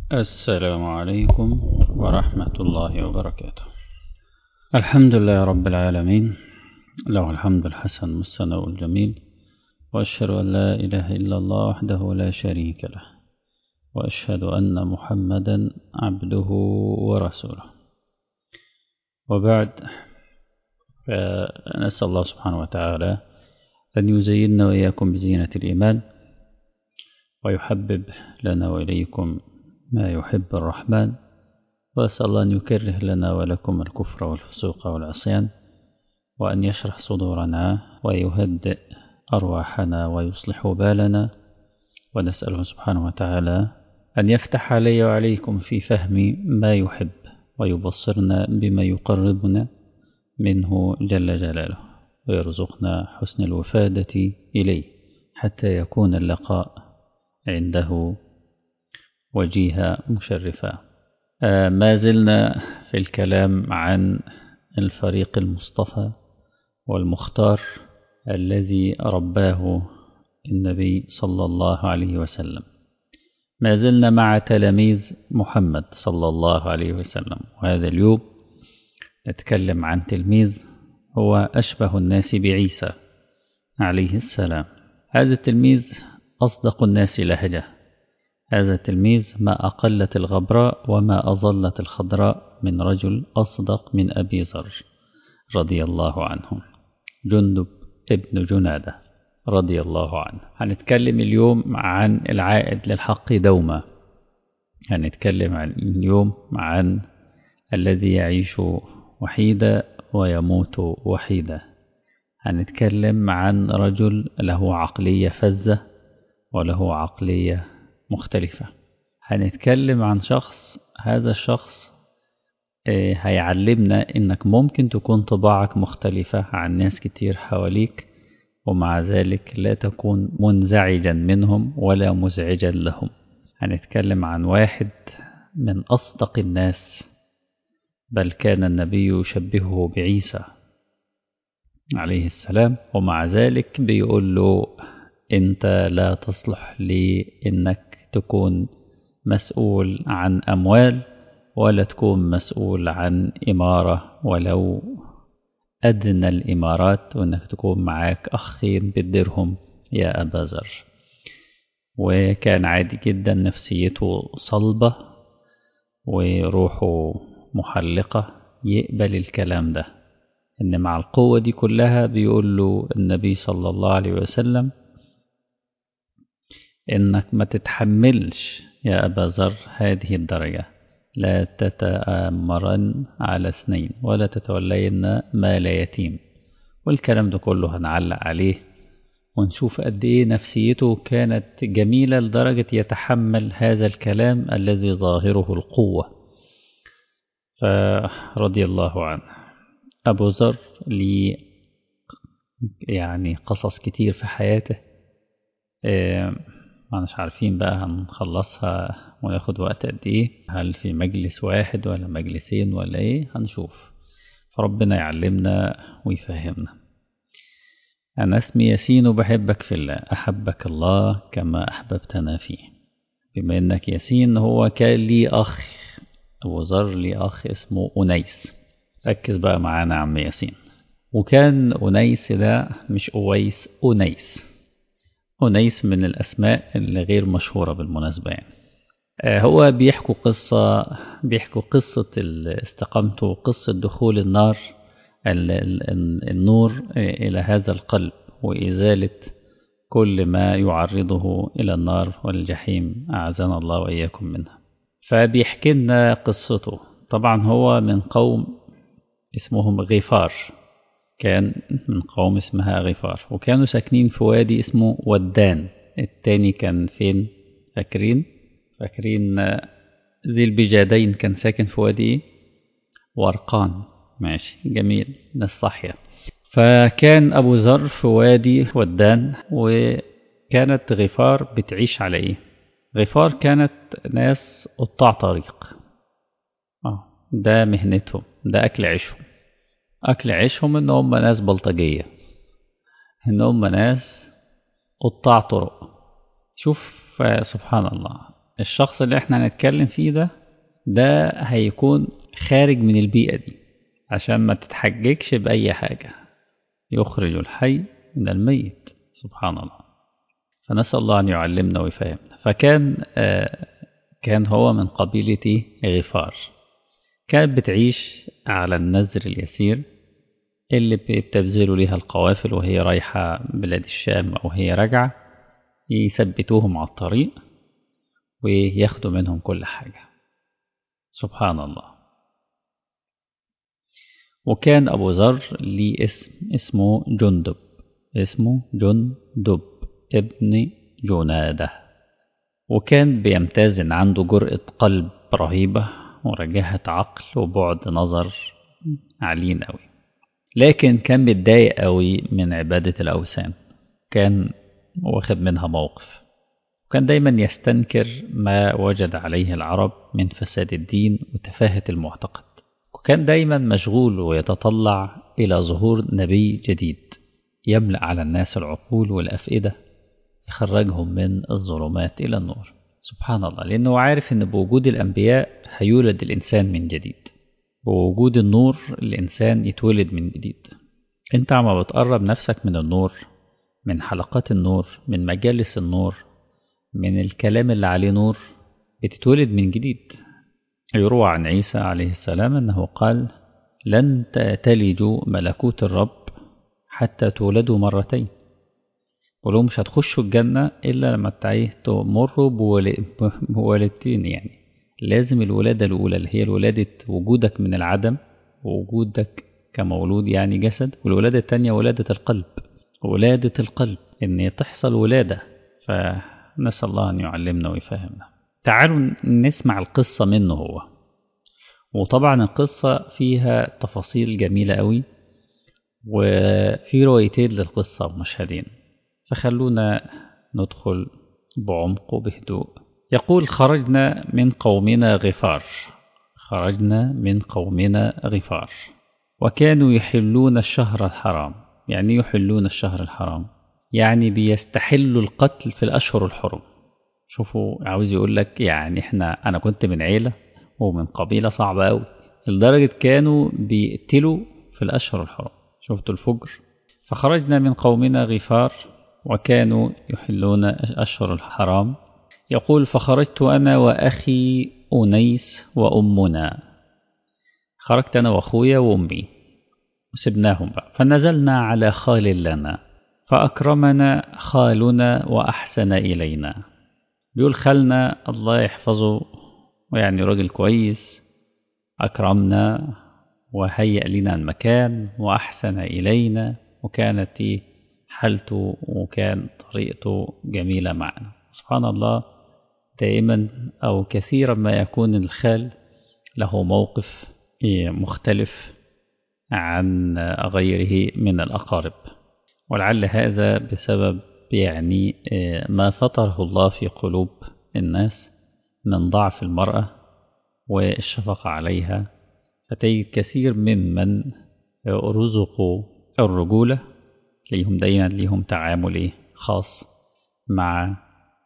السلام عليكم ورحمة الله وبركاته الحمد لله رب العالمين له الحمد الحسن والثناء الجميل وأشهد أن لا إله إلا الله وحده لا شريك له وأشهد أن محمدا عبده ورسوله وبعد فنسأل الله سبحانه وتعالى أن يزيننا وإياكم بزينة الإيمان ويحبب لنا وإليكم ما يحب الرحمن وأسأل الله أن يكره لنا ولكم الكفر والفسوق والعصيان وأن يشرح صدورنا ويهدئ أرواحنا ويصلح بالنا ونسأله سبحانه وتعالى أن يفتح علي وعليكم في فهم ما يحب ويبصرنا بما يقربنا منه جل جلاله ويرزقنا حسن الوفادة إليه حتى يكون اللقاء عنده وجيها مشرفا ما زلنا في الكلام عن الفريق المصطفى والمختار الذي رباه النبي صلى الله عليه وسلم ما زلنا مع تلاميذ محمد صلى الله عليه وسلم وهذا اليوم نتكلم عن تلميذ هو أشبه الناس بعيسى عليه السلام هذا التلميذ أصدق الناس لهجة هذا التلميذ ما أقلت الغبراء وما أظلت الخضراء من رجل أصدق من أبي ذر رضي الله عنه جندب ابن جنادة رضي الله عنه هنتكلم اليوم عن العائد للحق دوما هنتكلم عن اليوم عن الذي يعيش وحيدا ويموت وحيدا هنتكلم عن رجل له عقلية فزة وله عقلية مختلفة هنتكلم عن شخص هذا الشخص هيعلمنا انك ممكن تكون طباعك مختلفة عن ناس كتير حواليك ومع ذلك لا تكون منزعجا منهم ولا مزعجا لهم هنتكلم عن واحد من أصدق الناس بل كان النبي يشبهه بعيسى عليه السلام ومع ذلك بيقول له انت لا تصلح لانك تكون مسؤول عن اموال ولا تكون مسؤول عن اماره ولو ادنى الامارات وانك تكون معاك اخين بالدرهم يا ابا ذر وكان عادي جدا نفسيته صلبه وروحه محلقه يقبل الكلام ده ان مع القوه دي كلها بيقول له النبي صلى الله عليه وسلم انك ما تتحملش يا ابا ذر هذه الدرجه لا تتامرن على اثنين ولا تتولين مال يتيم والكلام ده كله هنعلق عليه ونشوف قد ايه نفسيته كانت جميله لدرجه يتحمل هذا الكلام الذي ظاهره القوه فرضي الله عنه ابو ذر لي يعني قصص كتير في حياته ما مش عارفين بقى هنخلصها وناخد وقت قد ايه هل في مجلس واحد ولا مجلسين ولا ايه هنشوف فربنا يعلمنا ويفهمنا أنا اسمي ياسين وبحبك في الله أحبك الله كما أحببتنا فيه بما إنك ياسين هو كان لي أخ أبو ذر لي أخ اسمه أنيس ركز بقى معانا يا عم ياسين وكان أنيس ده مش أويس أنيس أنيس من الأسماء اللي غير مشهورة بالمناسبة يعني هو بيحكوا قصة بيحكوا قصة استقامته قصة دخول النار النور إلى هذا القلب وإزالة كل ما يعرضه إلى النار والجحيم أعزنا الله وإياكم منها فبيحكي لنا قصته طبعا هو من قوم اسمهم غفار كان من قوم اسمها غفار وكانوا ساكنين في وادي اسمه ودان التاني كان فين فاكرين فاكرين ذي البجادين كان ساكن في وادي ورقان ماشي جميل ناس صحية فكان أبو ذر في وادي ودان وكانت غفار بتعيش على إيه غفار كانت ناس قطاع طريق آه ده مهنتهم ده أكل عيشهم أكل عيشهم إن هم ناس بلطجية إن هم ناس قطاع طرق شوف سبحان الله الشخص اللي احنا هنتكلم فيه ده ده هيكون خارج من البيئة دي عشان ما تتحججش بأي حاجة يخرج الحي من الميت سبحان الله فنسأل الله أن يعلمنا ويفهمنا فكان آه كان هو من قبيلة غفار كانت بتعيش على النزر اليسير اللي بتبذلوا ليها القوافل وهي رايحة بلاد الشام أو هي راجعة يثبتوهم على الطريق وياخدوا منهم كل حاجة سبحان الله وكان أبو ذر ليه اسم اسمه جندب اسمه جندب ابن جنادة وكان بيمتاز إن عنده جرأة قلب رهيبة ورجاهة عقل وبعد نظر عاليين أوي لكن كان متضايق أوي من عبادة الأوثان كان واخد منها موقف وكان دايما يستنكر ما وجد عليه العرب من فساد الدين وتفاهة المعتقد وكان دايما مشغول ويتطلع إلى ظهور نبي جديد يملأ على الناس العقول والأفئدة يخرجهم من الظلمات إلى النور سبحان الله لأنه عارف أن بوجود الأنبياء هيولد الإنسان من جديد بوجود النور الإنسان يتولد من جديد أنت عم بتقرب نفسك من النور من حلقات النور من مجالس النور من الكلام اللي عليه نور بتتولد من جديد يروى عن عيسى عليه السلام أنه قال لن تلجوا ملكوت الرب حتى تولدوا مرتين ولو مش هتخشوا الجنة إلا لما تمروا بولدتين يعني لازم الولادة الأولى اللي هي ولادة وجودك من العدم ووجودك كمولود يعني جسد والولادة الثانية ولادة القلب ولادة القلب إن تحصل ولادة فنسأل الله أن يعلمنا ويفهمنا تعالوا نسمع القصة منه هو وطبعا القصة فيها تفاصيل جميلة قوي وفي روايتين للقصة ومشهدين فخلونا ندخل بعمق وبهدوء يقول خرجنا من قومنا غفار خرجنا من قومنا غفار وكانوا يحلون الشهر الحرام يعني يحلون الشهر الحرام يعني بيستحلوا القتل في الأشهر الحرم شوفوا عاوز يقول لك يعني احنا أنا كنت من عيلة ومن قبيلة صعبة أوي لدرجة كانوا بيقتلوا في الأشهر الحرم شفتوا الفجر فخرجنا من قومنا غفار وكانوا يحلون أشهر الحرام يقول فخرجت أنا وأخي أنيس وأمنا خرجت أنا وأخويا وأمي وسبناهم بقى فنزلنا على خال لنا فأكرمنا خالنا وأحسن إلينا بيقول خالنا الله يحفظه ويعني راجل كويس أكرمنا وهيأ لنا المكان وأحسن إلينا وكانت حالته وكان طريقته جميلة معنا سبحان الله دائما أو كثيرا ما يكون الخال له موقف مختلف عن غيره من الأقارب ولعل هذا بسبب يعني ما فطره الله في قلوب الناس من ضعف المرأة والشفقة عليها فتجد كثير ممن رزقوا الرجولة تلاقيهم دايما ليهم تعامل خاص مع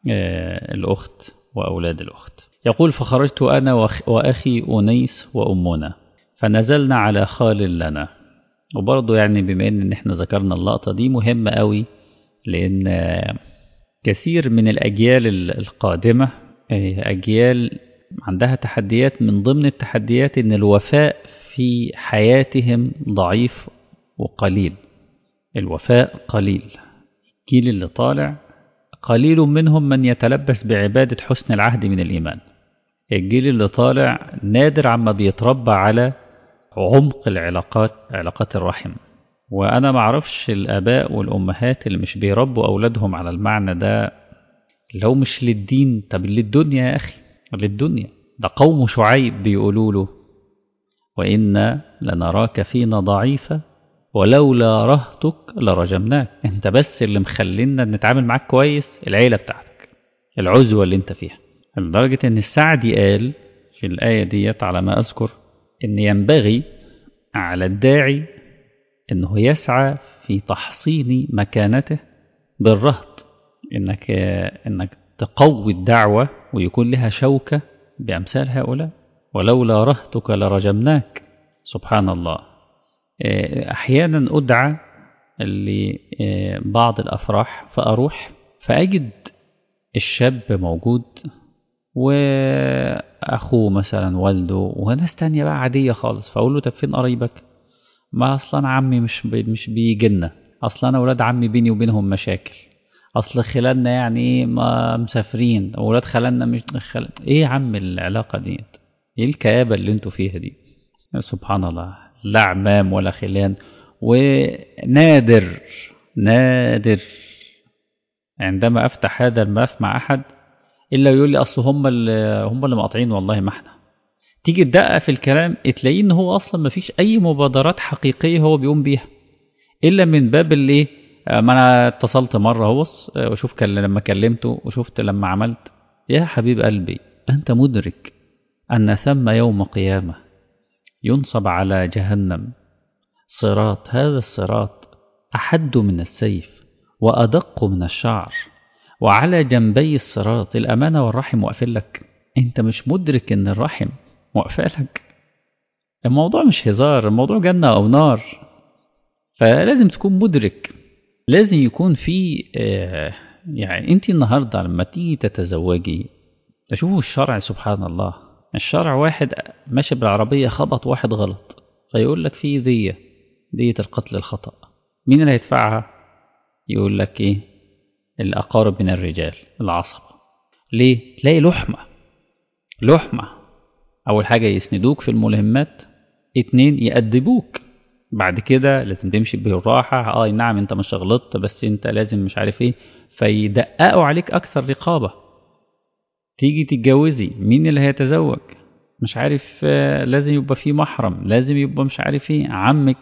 الأخت وأولاد الأخت يقول فخرجت أنا وأخي أنيس وأمنا فنزلنا على خال لنا وبرضه يعني بما ان احنا ذكرنا اللقطة دي مهمة قوي لأن كثير من الأجيال القادمة أجيال عندها تحديات من ضمن التحديات ان الوفاء في حياتهم ضعيف وقليل الوفاء قليل الجيل اللي طالع قليل منهم من يتلبس بعبادة حسن العهد من الإيمان الجيل اللي طالع نادر عما بيتربى على عمق العلاقات علاقات الرحم وأنا معرفش الآباء والأمهات اللي مش بيربوا أولادهم على المعنى ده لو مش للدين طب للدنيا يا أخي للدنيا ده قوم شعيب بيقولوا له وإنا لنراك فينا ضعيفة ولولا رهتك لرجمناك انت بس اللي مخلينا نتعامل معاك كويس العيلة بتاعتك العزوة اللي انت فيها لدرجة ان السعدي قال في الآية ديت على ما أذكر ان ينبغي على الداعي انه يسعى في تحصين مكانته بالرهط انك انك تقوي الدعوة ويكون لها شوكة بأمثال هؤلاء ولولا رهتك لرجمناك سبحان الله أحيانا أدعى لبعض الأفراح فأروح فأجد الشاب موجود وأخوه مثلا والده وناس تانية بقى عادية خالص فأقول له طب فين قرايبك ما أصلا عمي مش بي مش بيجينا أصلا أولاد عمي بيني وبينهم مشاكل أصل خلالنا يعني ما مسافرين أولاد خلالنا مش خلال إيه يا عم العلاقة ديت إيه الكآبة اللي انتوا فيها دي سبحان الله لا عمام ولا خلان ونادر نادر عندما أفتح هذا الملف مع أحد إلا يقول لي أصل هم اللي هم اللي مقاطعين والله ما احنا تيجي تدقق في الكلام تلاقيه إن هو أصلا ما فيش أي مبادرات حقيقية هو بيقوم بيها إلا من باب اللي ما أنا اتصلت مرة هو وشوف كان لما كلمته وشفت لما عملت يا حبيب قلبي أنت مدرك أن ثم يوم قيامة ينصب على جهنم صراط هذا الصراط أحد من السيف وأدق من الشعر وعلى جنبي الصراط الأمانة والرحم واقفين لك أنت مش مدرك أن الرحم واقفة لك الموضوع مش هزار الموضوع جنة أو نار فلازم تكون مدرك لازم يكون في آه يعني أنت النهاردة لما تيجي تتزوجي تشوفوا الشرع سبحان الله الشرع واحد ماشي بالعربية خبط واحد غلط فيقول لك في دية دية القتل الخطأ مين اللي هيدفعها يقول لك ايه الأقارب من الرجال العصبة ليه تلاقي لحمة لحمة أول حاجة يسندوك في الملهمات اتنين يأدبوك بعد كده لازم تمشي بالراحة اه نعم انت مش غلطت بس انت لازم مش عارف ايه فيدققوا عليك أكثر رقابة تيجي تتجوزي مين اللي هيتزوج مش عارف لازم يبقى في محرم لازم يبقى مش عارف ايه عمك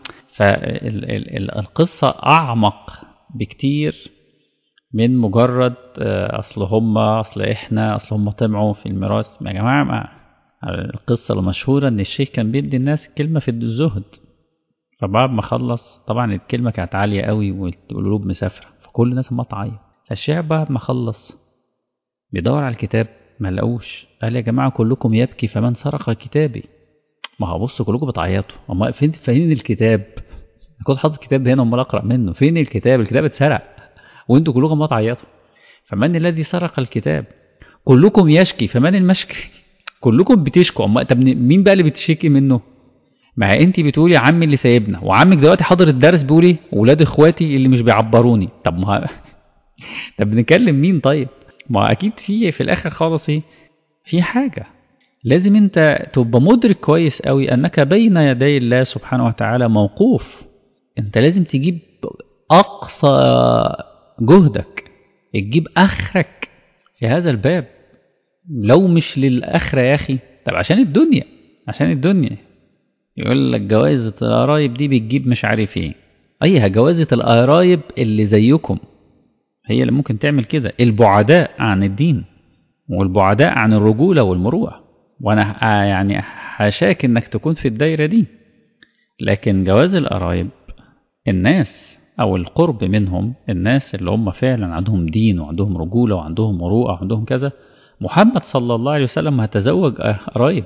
فالقصة أعمق بكتير من مجرد أصل هم أصل إحنا أصل هم طمعوا في الميراث يا جماعة ما القصة المشهورة إن الشيخ كان بيدي الناس كلمة في الزهد فبعد ما خلص طبعا الكلمة كانت عالية قوي والقلوب مسافرة فكل الناس ما تعيط فالشيخ بعد ما خلص بيدور على الكتاب ما لقوش قال يا جماعة كلكم يبكي فمن سرق كتابي ما هو بصوا كلكم بتعيطوا اما فين فين الكتاب كنت حاطط كتاب هنا امال اقرا منه فين الكتاب الكتاب اتسرق وانتوا كلكم ما تعيطوا فمن الذي سرق الكتاب كلكم يشكي فمن المشكي كلكم بتشكوا اما طب مين بقى اللي بتشكي منه ما انت بتقولي عمي اللي سايبنا وعمك دلوقتي حاضر الدرس بيقول ايه ولاد اخواتي اللي مش بيعبروني طب ما طب بنكلم مين طيب ما اكيد في في الاخر خالص ايه في حاجه لازم انت تبقى مدرك كويس قوي انك بين يدي الله سبحانه وتعالى موقوف انت لازم تجيب اقصى جهدك تجيب اخرك في هذا الباب لو مش للاخره يا اخي طب عشان الدنيا عشان الدنيا يقول لك جوائز القرايب دي بتجيب مش عارف ايه ايها جوازة القرايب اللي زيكم هي اللي ممكن تعمل كده البعداء عن الدين والبعداء عن الرجولة والمروءة وانا يعني حاشاك انك تكون في الدايرة دي لكن جواز القرايب الناس او القرب منهم الناس اللي هم فعلا عندهم دين وعندهم رجولة وعندهم مروءة وعندهم كذا محمد صلى الله عليه وسلم هتزوج قرايب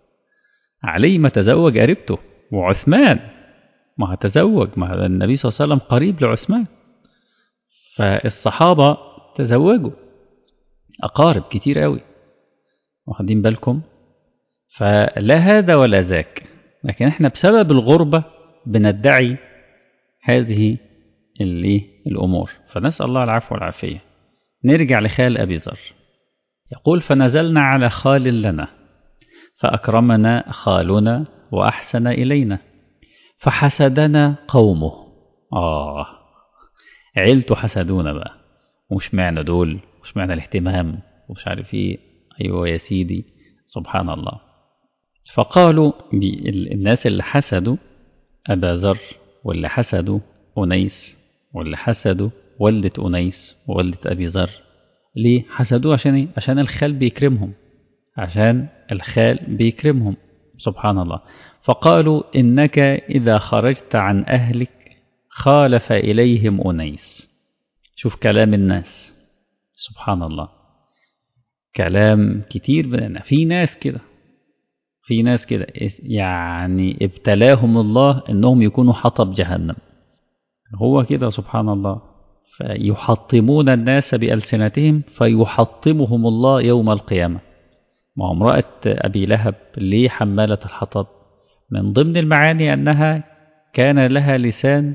علي ما تزوج قريبته وعثمان ما هتزوج ما النبي صلى الله عليه وسلم قريب لعثمان فالصحابة تزوجوا أقارب كتير قوي واخدين بالكم فلا هذا ولا ذاك لكن احنا بسبب الغربة بندعي هذه اللي الأمور فنسأل الله العفو والعافية نرجع لخال أبي ذر يقول فنزلنا على خال لنا فأكرمنا خالنا وأحسن إلينا فحسدنا قومه آه عيلته حسدونا بقى ومش معنى دول ومش معنى الاهتمام ومش عارف ايه ايوه يا سيدي سبحان الله فقالوا الناس اللي حسدوا أبا ذر واللي حسدوا أنيس واللي حسدوا والدة أنيس ووالدة أبي ذر ليه حسدوه عشان ايه عشان الخال بيكرمهم عشان الخال بيكرمهم سبحان الله فقالوا إنك إذا خرجت عن أهلك خالف إليهم أنيس شوف كلام الناس سبحان الله كلام كتير بدنا في ناس كده في ناس كده يعني ابتلاهم الله انهم يكونوا حطب جهنم هو كده سبحان الله فيحطمون الناس بألسنتهم فيحطمهم الله يوم القيامة ما امرأة أبي لهب ليه حمالة الحطب من ضمن المعاني أنها كان لها لسان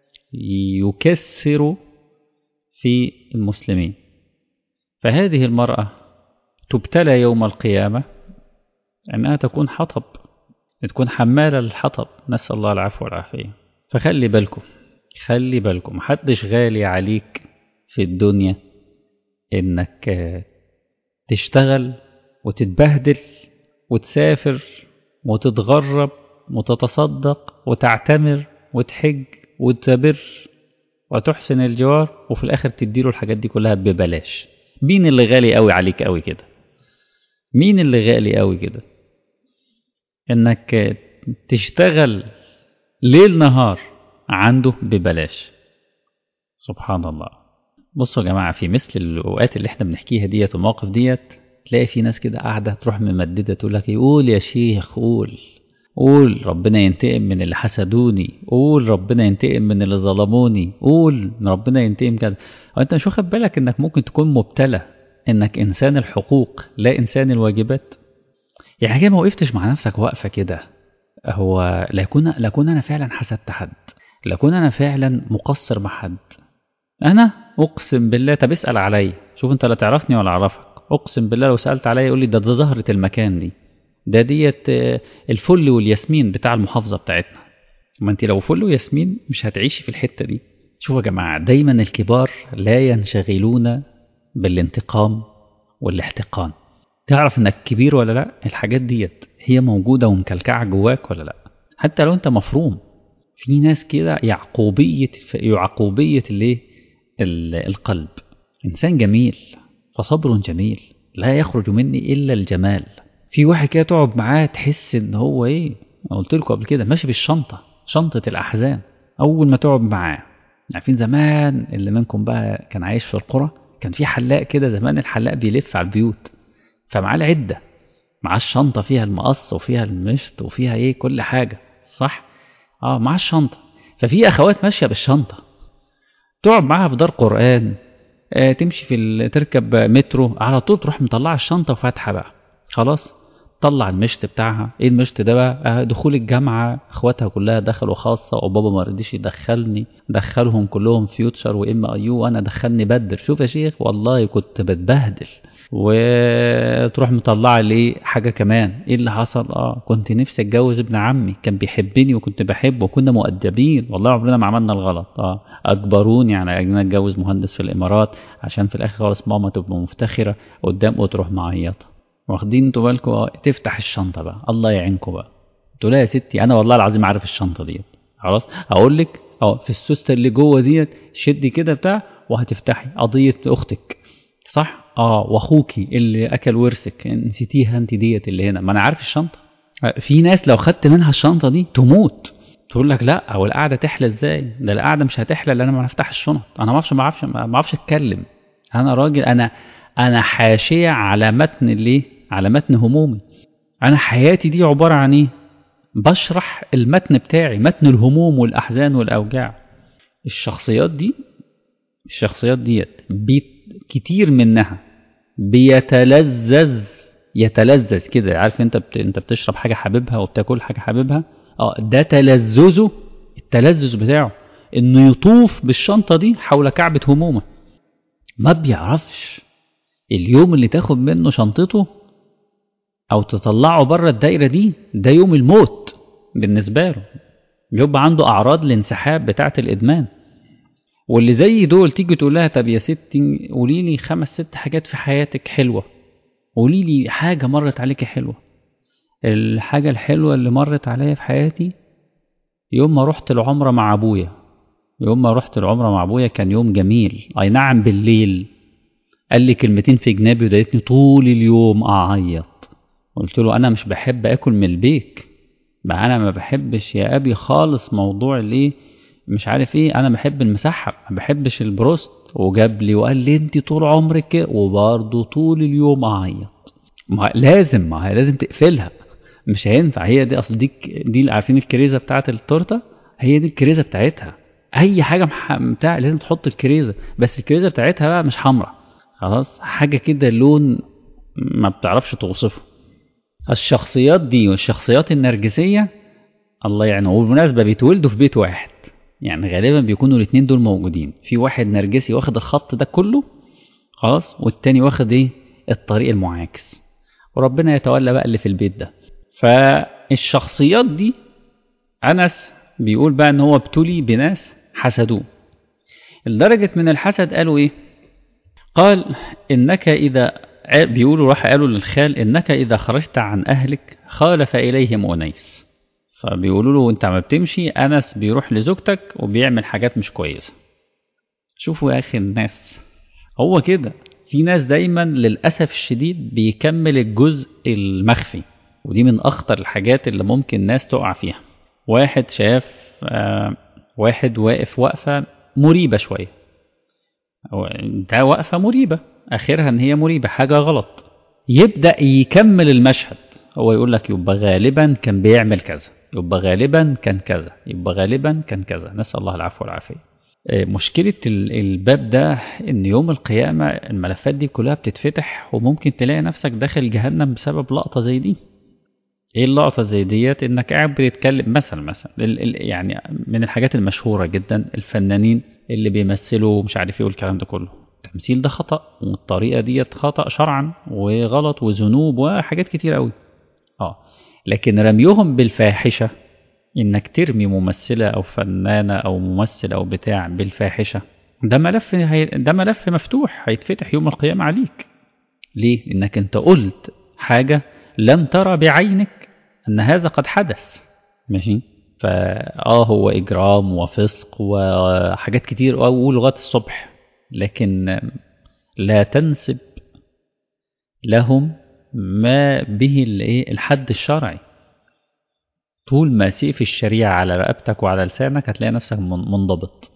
يكسر في المسلمين فهذه المرأة تبتلى يوم القيامة أنها تكون حطب تكون حمالة للحطب نسأل الله العفو والعافية فخلي بالكم خلي بالكم محدش غالي عليك في الدنيا إنك تشتغل وتتبهدل وتسافر وتتغرب وتتصدق وتعتمر وتحج وتبر وتحسن الجوار وفي الآخر تديله الحاجات دي كلها ببلاش مين اللي غالي قوي عليك قوي كده مين اللي غالي قوي كده انك تشتغل ليل نهار عنده ببلاش سبحان الله بصوا يا جماعة في مثل الأوقات اللي احنا بنحكيها ديت والمواقف ديت تلاقي في ناس كده قاعدة تروح ممددة تقول لك قول يا شيخ قول قول ربنا ينتقم من اللي حسدوني قول ربنا ينتقم من اللي ظلموني قول ربنا ينتقم كده وانت مش واخد بالك انك ممكن تكون مبتلى انك انسان الحقوق لا انسان الواجبات يعني كده ما وقفتش مع نفسك وقفه كده هو لا يكون لا يكون انا فعلا حسدت حد لا يكون انا فعلا مقصر مع حد انا اقسم بالله طب اسال عليا شوف انت لا تعرفني ولا اعرفك اقسم بالله لو سالت عليا يقول لي ده ده زهره المكان دي ده ديت الفل والياسمين بتاع المحافظه بتاعتنا ما انت لو فل وياسمين مش هتعيشي في الحته دي شوفوا يا جماعه دايما الكبار لا ينشغلون بالانتقام والاحتقان تعرف انك كبير ولا لا الحاجات ديت هي موجودة ومكلكعة جواك ولا لا حتى لو انت مفروم في ناس كده يعقوبية يعقوبية الايه القلب انسان جميل فصبر جميل لا يخرج مني الا الجمال في واحد كده تقعد معاه تحس ان هو ايه قلت لكم قبل كده ماشي بالشنطة شنطة الاحزان اول ما تقعد معاه عارفين زمان اللي منكم بقى كان عايش في القرى كان في حلاق كده زمان الحلاق بيلف على البيوت فمعاه العده معاه الشنطه فيها المقص وفيها المشط وفيها ايه كل حاجه صح اه معاه الشنطه ففي اخوات ماشيه بالشنطه تقعد معاها في دار قران آه تمشي في تركب مترو على طول تروح مطلعه الشنطه وفاتحه بقى خلاص طلع المشط بتاعها ايه المشط ده بقى آه دخول الجامعه اخواتها كلها دخلوا خاصه وبابا ما رضيش يدخلني دخلهم كلهم فيوتشر وام اي يو وانا دخلني بدر شوف يا شيخ والله كنت بتبهدل وتروح مطلعه ليه حاجه كمان ايه اللي حصل اه كنت نفسي اتجوز ابن عمي كان بيحبني وكنت بحبه وكنا مؤدبين والله عمرنا ما عملنا الغلط اه اجبروني على ان اتجوز مهندس في الامارات عشان في الاخر خالص ماما تبقى مفتخره قدام وتروح معيطه واخدين انتوا بالكم تفتح الشنطه بقى الله يعينكم بقى تقول يا ستي انا والله العظيم عارف الشنطه ديت خلاص اقول لك اه في السوسته اللي جوه ديت شدي كده بتاع وهتفتحي قضيه اختك صح اه واخوكي اللي اكل ورثك نسيتيها انت ديت اللي هنا ما انا عارف الشنطه في ناس لو خدت منها الشنطه دي تموت تقول لك لا او القعده تحلى ازاي ده القعده مش هتحلى الا انا ما افتح الشنط انا ما اعرفش ما اعرفش ما اعرفش اتكلم انا راجل انا انا حاشيه على متن الايه على متن همومي انا حياتي دي عباره عن ايه بشرح المتن بتاعي متن الهموم والاحزان والاوجاع الشخصيات دي الشخصيات ديت بيت كتير منها بيتلذذ يتلذذ كده عارف انت بت... انت بتشرب حاجه حاببها وبتاكل حاجه حاببها اه ده تلذذه التلذذ بتاعه انه يطوف بالشنطه دي حول كعبه همومه ما بيعرفش اليوم اللي تاخد منه شنطته او تطلعه بره الدايره دي ده يوم الموت بالنسبه له بيبقى عنده اعراض الانسحاب بتاعه الادمان واللي زي دول تيجي تقول لها طب يا ستي قولي لي خمس ست حاجات في حياتك حلوه قولي لي حاجه مرت عليكي حلوه الحاجه الحلوه اللي مرت عليا في حياتي يوم ما رحت العمره مع ابويا يوم ما رحت العمره مع ابويا كان يوم جميل اي نعم بالليل قال لي كلمتين في جنابي ودايتني طول اليوم اعيط قلت له انا مش بحب اكل من البيك بقى انا ما بحبش يا ابي خالص موضوع الايه مش عارف ايه انا بحب المسحب ما بحبش البروست وجاب لي وقال لي انت طول عمرك كده وبرضه طول اليوم اعيط ما لازم ما هي لازم تقفلها مش هينفع هي دي اصل دي دي اللي عارفين الكريزه بتاعت التورته هي دي الكريزه بتاعتها اي حاجه مح... بتاع لازم تحط الكريزه بس الكريزه بتاعتها بقى مش حمراء خلاص حاجه كده لون ما بتعرفش توصفه الشخصيات دي والشخصيات النرجسيه الله يعني وبالمناسبه بيتولدوا في بيت واحد يعني غالبا بيكونوا الاثنين دول موجودين في واحد نرجسي واخد الخط ده كله خلاص والتاني واخد ايه الطريق المعاكس وربنا يتولى بقى اللي في البيت ده فالشخصيات دي انس بيقول بقى ان هو ابتلي بناس حسدوه لدرجة من الحسد قالوا ايه قال انك اذا بيقولوا راح قالوا للخال انك اذا خرجت عن اهلك خالف اليهم انيس فبيقولوا له انت ما بتمشي انس بيروح لزوجتك وبيعمل حاجات مش كويسه شوفوا يا اخي الناس هو كده في ناس دايما للاسف الشديد بيكمل الجزء المخفي ودي من اخطر الحاجات اللي ممكن الناس تقع فيها واحد شاف آه واحد واقف وقفه مريبه شويه ده وقفه مريبه اخرها ان هي مريبه حاجه غلط يبدا يكمل المشهد هو يقول لك يبقى غالبا كان بيعمل كذا يبقى غالبا كان كذا يبقى غالبا كان كذا نسأل الله العفو والعافية مشكلة الباب ده ان يوم القيامة الملفات دي كلها بتتفتح وممكن تلاقي نفسك داخل جهنم بسبب لقطة زي دي ايه اللقطة زي ديت انك قاعد بتتكلم مثلا مثلا يعني من الحاجات المشهورة جدا الفنانين اللي بيمثلوا مش عارف ايه والكلام ده كله التمثيل ده خطأ والطريقة ديت خطأ شرعا وغلط وذنوب وحاجات كتير قوي اه لكن رميهم بالفاحشة إنك ترمي ممثلة أو فنانة أو ممثل أو بتاع بالفاحشة ده ملف هي... ده ملف مفتوح هيتفتح يوم القيامة عليك ليه؟ إنك أنت قلت حاجة لم ترى بعينك أن هذا قد حدث ماشي فآه هو إجرام وفسق وحاجات كتير أو لغاية الصبح لكن لا تنسب لهم ما به الحد الشرعي طول ما سيف الشريعة على رقبتك وعلى لسانك هتلاقي نفسك منضبط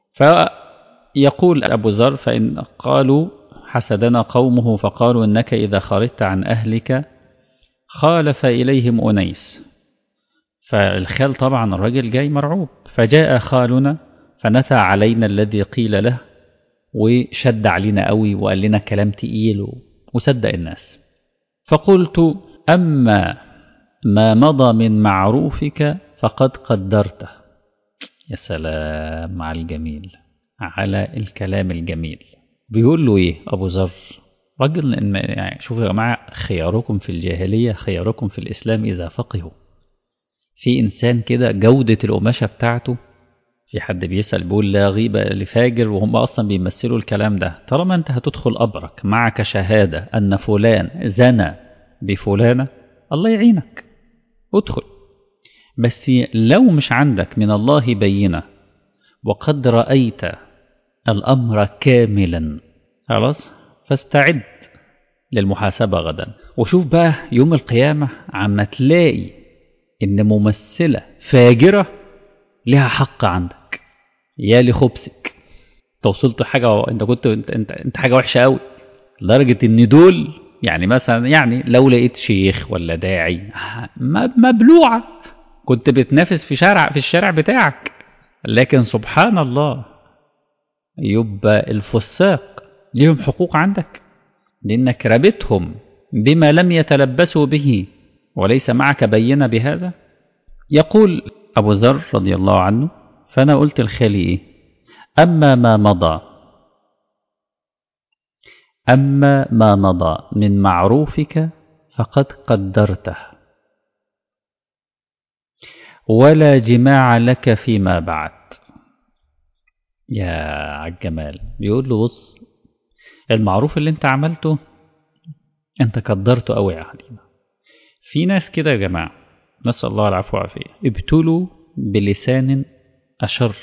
فيقول أبو ذر فإن قالوا حسدنا قومه فقالوا إنك إذا خرجت عن أهلك خالف إليهم أنيس فالخال طبعا الرجل جاي مرعوب فجاء خالنا فنثى علينا الذي قيل له وشد علينا قوي وقال لنا كلام تقيل وصدق الناس فقلت أما ما مضى من معروفك فقد قدرته يا سلام على الجميل على الكلام الجميل بيقول له ايه ابو ذر راجل يعني شوفوا يا جماعه خياركم في الجاهليه خياركم في الاسلام اذا فقهوا في انسان كده جوده القماشه بتاعته في حد بيسال بيقول لا غيبه لفاجر وهم اصلا بيمثلوا الكلام ده طالما انت هتدخل ابرك معك شهاده ان فلان زنى بفلانه الله يعينك ادخل بس لو مش عندك من الله بينه وقد رايت الامر كاملا خلاص فاستعد للمحاسبه غدا وشوف بقى يوم القيامه عما تلاقي ان ممثله فاجره لها حق عندك يا لخبثك انت وصلت حاجه انت كنت انت انت, انت حاجه وحشه قوي لدرجه ان دول يعني مثلا يعني لو لقيت شيخ ولا داعي مبلوعه كنت بتنافس في شارع في الشارع بتاعك لكن سبحان الله يبقى الفساق ليهم حقوق عندك لانك ربتهم بما لم يتلبسوا به وليس معك بينه بهذا يقول أبو ذر رضي الله عنه فأنا قلت لخالي إيه أما ما مضى أما ما مضى من معروفك فقد قدرته ولا جماع لك فيما بعد يا عالجمال بيقول له بص المعروف اللي انت عملته انت قدرته قوي يا حبيبي في ناس كده يا جماعه نسأل الله العفو والعافية ابتلوا بلسان أشر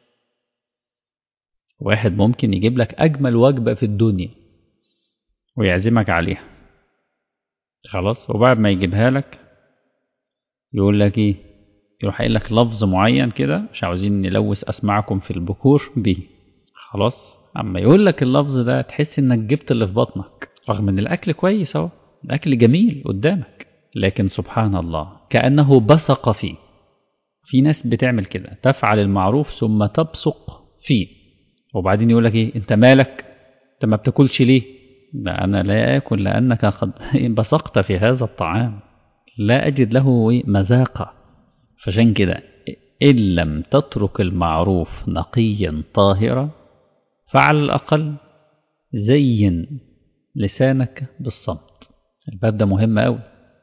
واحد ممكن يجيب لك أجمل وجبة في الدنيا ويعزمك عليها خلاص وبعد ما يجيبها لك يقول لك إيه يروح قايل لك لفظ معين كده مش عاوزين نلوث اسماعكم في البكور به خلاص اما يقول لك اللفظ ده تحس انك جبت اللي في بطنك رغم ان الاكل كويس اهو الاكل جميل قدامك لكن سبحان الله كانه بصق فيه في ناس بتعمل كده تفعل المعروف ثم تبصق فيه وبعدين يقول لك ايه انت مالك انت ما بتاكلش ليه لا انا لا اكل لانك قد بصقت في هذا الطعام لا اجد له مذاقه فعشان كده ان لم تترك المعروف نقيا طاهرا فعلى الاقل زين لسانك بالصمت الباب ده مهم قوي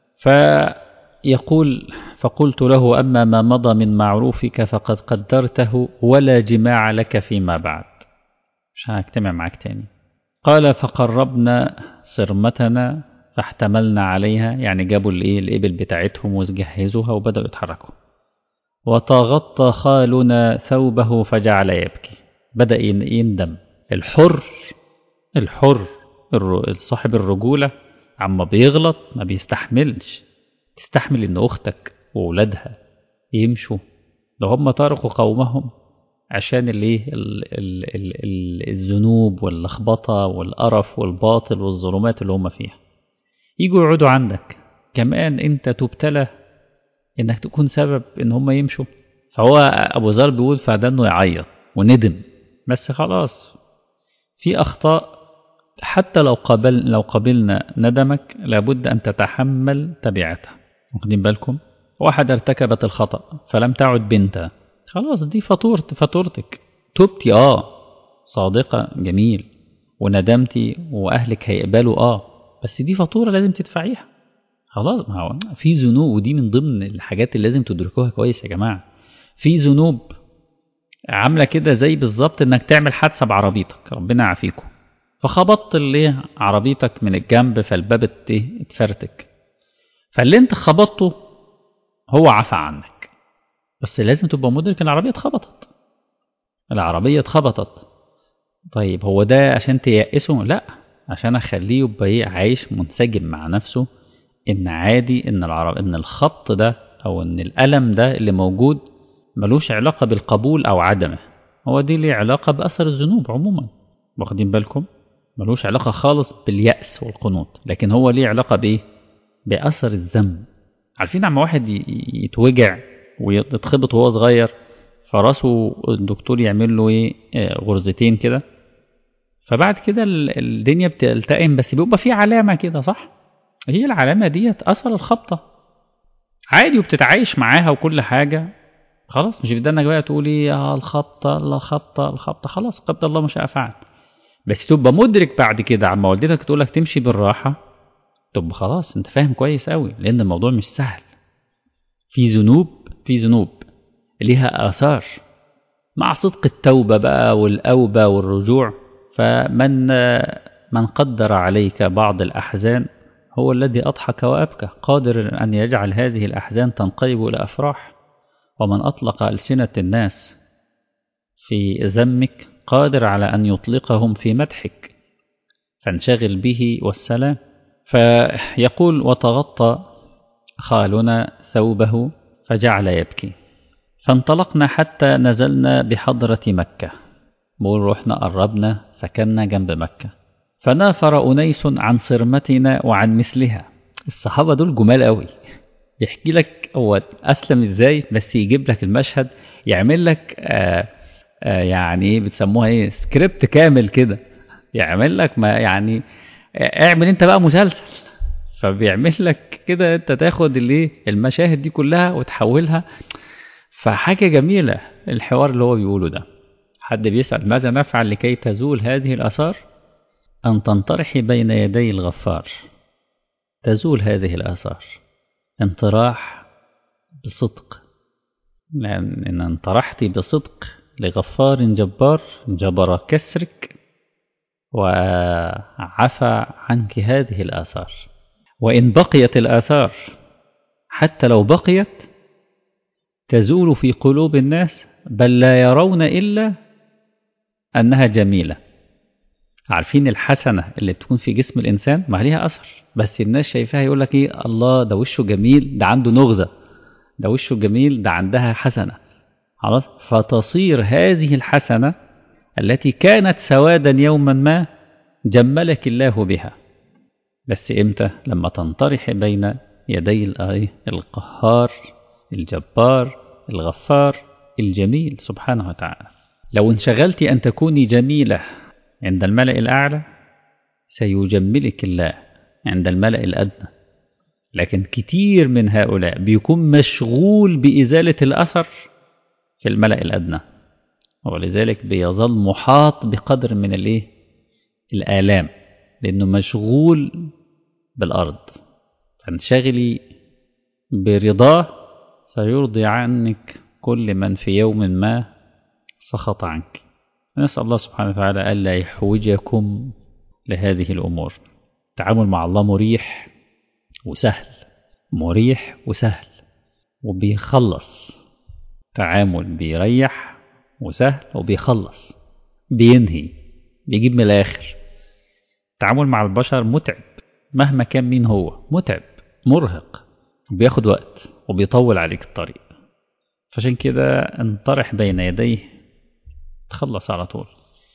فيقول فقلت له أما ما مضى من معروفك فقد قدرته ولا جماع لك فيما بعد مش هنجتمع معاك تاني قال فقربنا صرمتنا فاحتملنا عليها يعني جابوا الايه الإبل بتاعتهم وجهزوها وبدأوا يتحركوا وتغطى خالنا ثوبه فجعل يبكي بدأ يندم الحر الحر صاحب الرجولة عما بيغلط ما بيستحملش تستحمل ان اختك وولادها يمشوا ده هم تركوا قومهم عشان الايه الذنوب واللخبطه والقرف والباطل والظلمات اللي هم فيها يجوا يقعدوا عندك كمان انت تبتلى انك تكون سبب ان هم يمشوا فهو ابو ذر بيقول فده انه يعيط وندم بس خلاص في اخطاء حتى لو قبل لو قبلنا ندمك لابد ان تتحمل تبعتها واخدين بالكم واحد ارتكبت الخطأ فلم تعد بنتا خلاص دي فاتورة فاتورتك تبتي اه صادقة جميل وندمتي واهلك هيقبلوا اه بس دي فاتورة لازم تدفعيها خلاص ما هو في ذنوب ودي من ضمن الحاجات اللي لازم تدركوها كويس يا جماعة في ذنوب عاملة كده زي بالظبط انك تعمل حادثة بعربيتك ربنا يعافيكم فخبطت اللي عربيتك من الجنب فالباب اتفرتك فاللي انت خبطته هو عفى عنك بس لازم تبقى مدرك ان العربية اتخبطت العربية اتخبطت طيب هو ده عشان تيأسه لا عشان اخليه يبقى ايه عايش منسجم مع نفسه ان عادي ان العرب ان الخبط ده او ان الالم ده اللي موجود ملوش علاقة بالقبول او عدمه هو دي ليه علاقة بأثر الذنوب عموما واخدين بالكم ملوش علاقة خالص باليأس والقنوط لكن هو ليه علاقة بإيه بأثر الذنب عارفين عما واحد يتوجع ويتخبط وهو صغير فراسه الدكتور يعمل له ايه غرزتين كده فبعد كده الدنيا بتلتئم بس بيبقى في علامة كده صح هي العلامة ديت أثر الخبطة عادي وبتتعايش معاها وكل حاجة خلاص مش بدنك بقى تقولي يا الخبطة الخبطة الخبطة خلاص قدر الله ما شاء فعل بس تبقى مدرك بعد كده عما والدتك تقول لك تمشي بالراحة طب خلاص انت فاهم كويس قوي لان الموضوع مش سهل في ذنوب في ذنوب ليها آثار مع صدق التوبة بقى والأوبة والرجوع فمن من قدر عليك بعض الأحزان هو الذي أضحك وأبكى قادر أن يجعل هذه الأحزان تنقلب إلى أفراح ومن أطلق ألسنة الناس في ذمك قادر على أن يطلقهم في مدحك فانشغل به والسلام فيقول وتغطى خالنا ثوبه فجعل يبكي فانطلقنا حتى نزلنا بحضرة مكة بقول رحنا قربنا سكننا جنب مكة فنافر أنيس عن صرمتنا وعن مثلها الصحابة دول جمال قوي يحكي لك هو أسلم إزاي بس يجيب لك المشهد يعمل لك آآ آآ يعني بتسموها إيه سكريبت كامل كده يعمل لك ما يعني اعمل انت بقى مسلسل فبيعمل لك كده انت تاخد الايه المشاهد دي كلها وتحولها فحاجة جميلة الحوار اللي هو بيقوله ده حد بيسأل ماذا نفعل لكي تزول هذه الآثار أن تنطرحي بين يدي الغفار تزول هذه الآثار انطراح بصدق لأن إن انطرحت بصدق لغفار جبار جبر كسرك وعفى عنك هذه الآثار وإن بقيت الآثار حتى لو بقيت تزول في قلوب الناس بل لا يرون إلا أنها جميلة عارفين الحسنة اللي بتكون في جسم الإنسان ما ليها أثر بس الناس شايفاها يقول لك إيه الله ده وشه جميل ده عنده نغزة ده وشه جميل ده عندها حسنة خلاص فتصير هذه الحسنة التي كانت سوادا يوما ما جملك الله بها بس امتى لما تنطرح بين يدي القهار الجبار الغفار الجميل سبحانه وتعالى لو انشغلت أن تكوني جميلة عند الملأ الأعلى سيجملك الله عند الملأ الأدنى لكن كتير من هؤلاء بيكون مشغول بإزالة الأثر في الملأ الأدنى ولذلك بيظل محاط بقدر من الايه الآلام لأنه مشغول بالأرض فانشغلي برضاه سيرضي عنك كل من في يوم ما سخط عنك نسأل الله سبحانه وتعالى ألا يحوجكم لهذه الأمور التعامل مع الله مريح وسهل مريح وسهل وبيخلص تعامل بيريح وسهل وبيخلص بينهي بيجيب من الآخر التعامل مع البشر متعب مهما كان مين هو متعب مرهق وبياخد وقت وبيطول عليك الطريق فعشان كده انطرح بين يديه تخلص على طول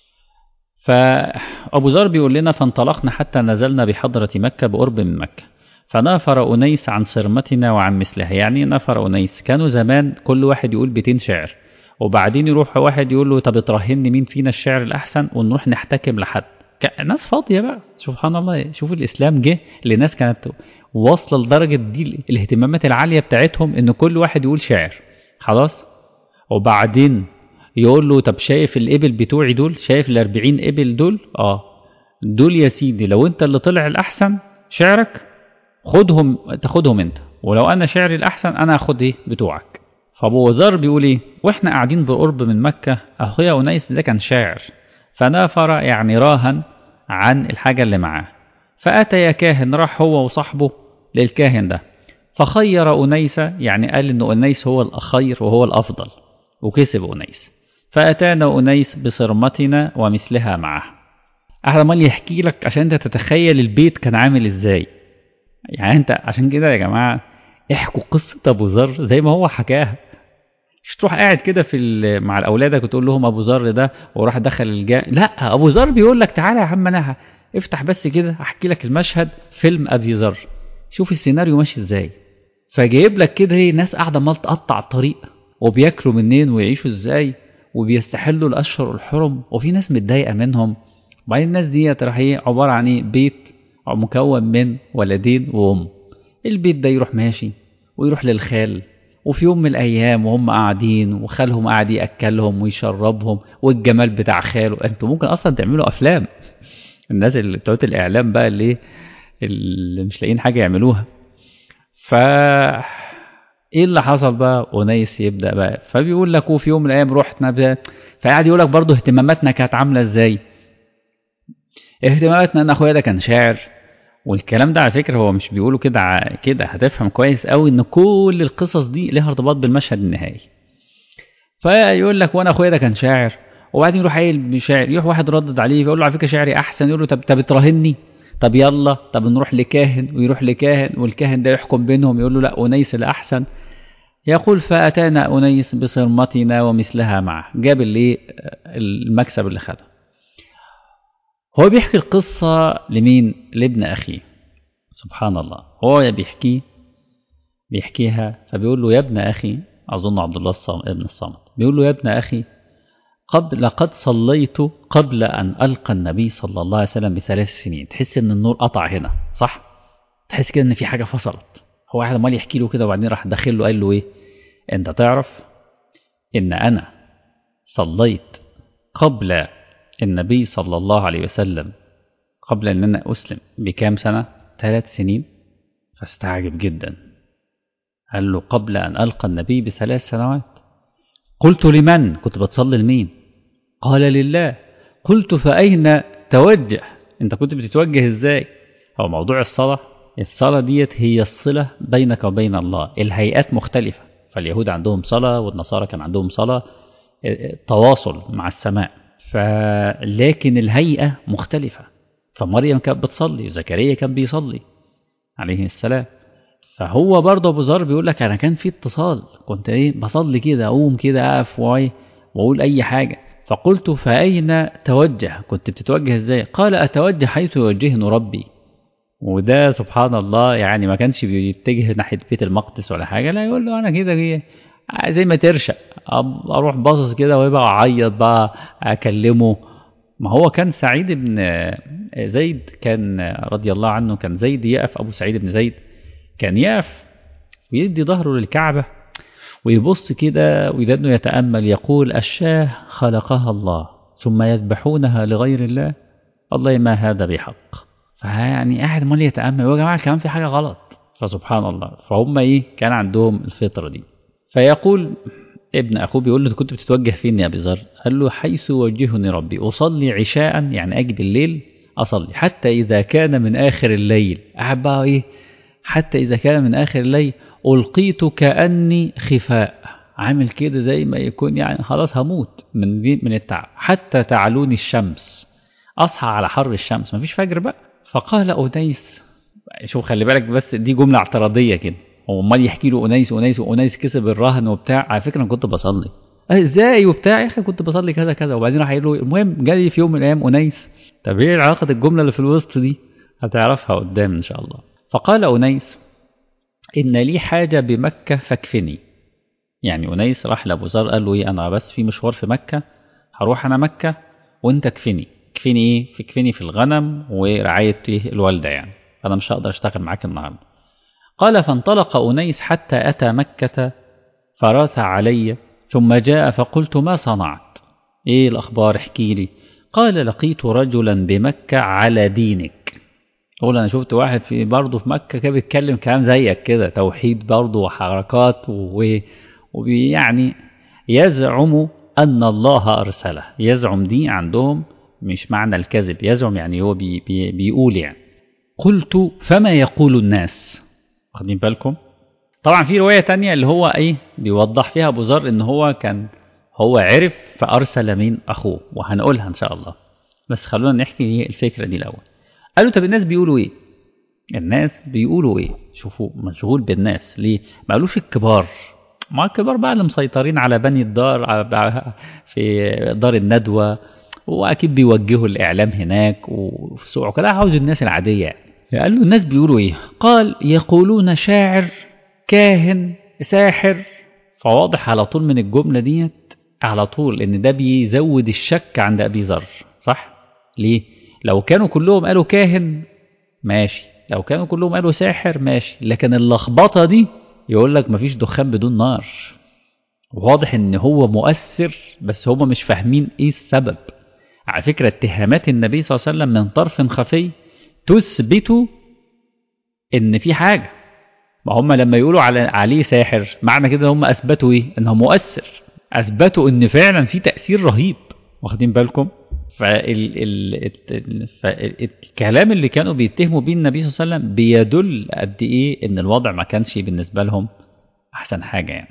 فأبو ذر بيقول لنا فانطلقنا حتى نزلنا بحضرة مكة بقرب من مكة فنافر أنيس عن صرمتنا وعن مثلها يعني نافر أنيس كانوا زمان كل واحد يقول بيتين شعر وبعدين يروح واحد يقول له طب ترهني مين فينا الشعر الأحسن ونروح نحتكم لحد ناس فاضية بقى سبحان الله شوف الإسلام جه لناس كانت واصلة لدرجة دي الاهتمامات العالية بتاعتهم إن كل واحد يقول شعر خلاص وبعدين يقول له طب شايف الإبل بتوعي دول شايف الأربعين إبل دول آه دول يا سيدي لو أنت اللي طلع الأحسن شعرك خدهم تاخدهم أنت ولو أنا شعري الأحسن أنا هاخد إيه بتوعك فأبو وزار بيقول إيه وإحنا قاعدين بقرب من مكة أخويا أنيس ده كان شاعر فنافر يعني راهن عن الحاجة اللي معاه فأتى يا كاهن راح هو وصاحبه للكاهن ده فخير أنيس يعني قال إن أنيس هو الأخير وهو الأفضل وكسب أنيس فأتانا أنيس بصرمتنا ومثلها معه أحد مال يحكي لك عشان أنت تتخيل البيت كان عامل إزاي يعني أنت عشان كده يا جماعة احكوا قصة أبو ذر زي ما هو حكاها مش تروح قاعد كده في مع الاولادك وتقول لهم ابو ذر ده وراح دخل الجا لا ابو ذر بيقول لك تعالى يا عم انا افتح بس كده احكي لك المشهد فيلم ابي ذر شوف السيناريو ماشي ازاي فجايب لك كده ايه ناس قاعده عمال تقطع الطريق وبياكلوا منين ويعيشوا ازاي وبيستحلوا الاشهر الحرم وفي ناس متضايقه منهم وبعدين الناس دي راح ايه عباره عن ايه بيت مكون من ولدين وام البيت ده يروح ماشي ويروح للخال وفي يوم من الأيام وهم قاعدين وخالهم قاعد يأكلهم ويشربهم والجمال بتاع خاله أنتوا ممكن أصلا تعملوا أفلام الناس اللي بتوع الإعلام بقى اللي اللي مش لاقيين حاجة يعملوها ف ايه اللي حصل بقى ونيس يبدا بقى فبيقول لك وفي يوم من الايام رحنا فقاعد يقول لك برضه اهتماماتنا كانت عامله ازاي اهتماماتنا ان اخويا ده كان شاعر والكلام ده على فكرة هو مش بيقوله كده كده هتفهم كويس قوي ان كل القصص دي ليها ارتباط بالمشهد النهائي فيقول لك وانا اخويا ده كان شاعر وبعدين يروح قايل بشاعر يروح واحد ردد عليه يقول له على فكرة شعري احسن يقول له طب طب تراهني طب يلا طب نروح لكاهن ويروح لكاهن والكاهن ده يحكم بينهم يقول له لا انيس الاحسن يقول فاتانا انيس بصرمتنا ومثلها معه جاب اللي المكسب اللي خده هو بيحكي القصة لمين؟ لابن أخيه سبحان الله هو بيحكي بيحكيها فبيقول له يا ابن أخي أظن عبد الله ابن الصامت بيقول له يا ابن أخي قد لقد صليت قبل أن ألقى النبي صلى الله عليه وسلم بثلاث سنين تحس إن النور قطع هنا صح؟ تحس كده إن في حاجة فصلت هو واحد عمال يحكي له كده وبعدين راح داخل له قال له إيه؟ أنت تعرف إن أنا صليت قبل النبي صلى الله عليه وسلم قبل أن أنا أسلم بكام سنة؟ ثلاث سنين فاستعجب جدا قال له قبل أن ألقى النبي بثلاث سنوات قلت لمن؟ كنت بتصلي لمين؟ قال لله قلت فأين توجه؟ أنت كنت بتتوجه إزاي؟ هو موضوع الصلاة الصلاة ديت هي الصلة بينك وبين الله الهيئات مختلفة فاليهود عندهم صلاة والنصارى كان عندهم صلاة تواصل مع السماء فلكن الهيئة مختلفة فمريم كانت بتصلي زكريا كان بيصلي عليه السلام فهو برضه ابو ذر بيقول لك انا كان في اتصال كنت ايه بصلي كده اقوم كده اقف واقول اي حاجه فقلت فاين توجه كنت بتتوجه ازاي قال اتوجه حيث يوجهني ربي وده سبحان الله يعني ما كانش بيتجه ناحيه بيت المقدس ولا حاجه لا يقول له انا كده كده زي ما ترشق اروح باصص كده ويبقى اعيط بقى اكلمه ما هو كان سعيد بن زيد كان رضي الله عنه كان زيد يقف ابو سعيد بن زيد كان يقف ويدي ظهره للكعبه ويبص كده ويدنه يتامل يقول الشاه خلقها الله ثم يذبحونها لغير الله والله ما هذا بحق فيعني قاعد مال يتامل يا جماعه كمان في حاجه غلط فسبحان الله فهم ايه كان عندهم الفطره دي فيقول ابن اخوه بيقول له كنت بتتوجه فين يا ابي ذر؟ قال له حيث يوجهني ربي اصلي عشاء يعني اجي بالليل اصلي حتى اذا كان من اخر الليل قاعد بقى ايه حتى اذا كان من اخر الليل القيت كاني خفاء عامل كده زي ما يكون يعني خلاص هموت من من التعب حتى تعلوني الشمس اصحى على حر الشمس مفيش فجر بقى فقال انيس شوف خلي بالك بس دي جمله اعتراضيه كده هو امال يحكي له انيس انيس وانيس كسب الرهن وبتاع على فكره انا كنت بصلي ازاي وبتاع يا اخي كنت بصلي كذا كذا وبعدين راح قايل له المهم جالي في يوم من الايام انيس طب ايه علاقه الجمله اللي في الوسط دي هتعرفها قدام ان شاء الله فقال انيس ان لي حاجه بمكه فاكفني يعني انيس راح لابو ذر قال له ايه انا بس في مشوار في مكه هروح انا مكه وانت اكفني اكفني ايه اكفني في الغنم ورعايه الوالده يعني انا مش هقدر اشتغل معاك النهارده قال فانطلق أنيس حتى أتى مكة فراث علي ثم جاء فقلت ما صنعت إيه الأخبار احكي لي قال لقيت رجلا بمكة على دينك قول أنا شفت واحد في برضه في مكة كان بيتكلم كلام زيك كده توحيد برضه وحركات ويعني يزعم أن الله أرسله يزعم دي عندهم مش معنى الكذب يزعم يعني هو بي بي بيقول يعني قلت فما يقول الناس واخدين بالكم طبعا في روايه تانية اللي هو ايه بيوضح فيها ابو ذر ان هو كان هو عرف فارسل مين اخوه وهنقولها ان شاء الله بس خلونا نحكي الفكره دي الاول قالوا طب الناس بيقولوا ايه الناس بيقولوا ايه شوفوا مشغول بالناس ليه ما قالوش الكبار ما الكبار بقى اللي مسيطرين على بني الدار في دار الندوه واكيد بيوجهوا الاعلام هناك وفي سوق كده عاوز الناس العاديه يعني قال له الناس بيقولوا ايه قال يقولون شاعر كاهن ساحر فواضح على طول من الجملة ديت على طول ان ده بيزود الشك عند ابي ذر صح ليه لو كانوا كلهم قالوا كاهن ماشي لو كانوا كلهم قالوا ساحر ماشي لكن اللخبطة دي يقول لك مفيش دخان بدون نار واضح ان هو مؤثر بس هما مش فاهمين ايه السبب على فكرة اتهامات النبي صلى الله عليه وسلم من طرف خفي تثبت ان في حاجه ما هم لما يقولوا على عليه ساحر معنى كده هم اثبتوا ايه انه مؤثر اثبتوا ان فعلا في تاثير رهيب واخدين بالكم فالكلام اللي كانوا بيتهموا بيه النبي صلى الله عليه وسلم بيدل قد ايه ان الوضع ما كانش بالنسبه لهم احسن حاجه يعني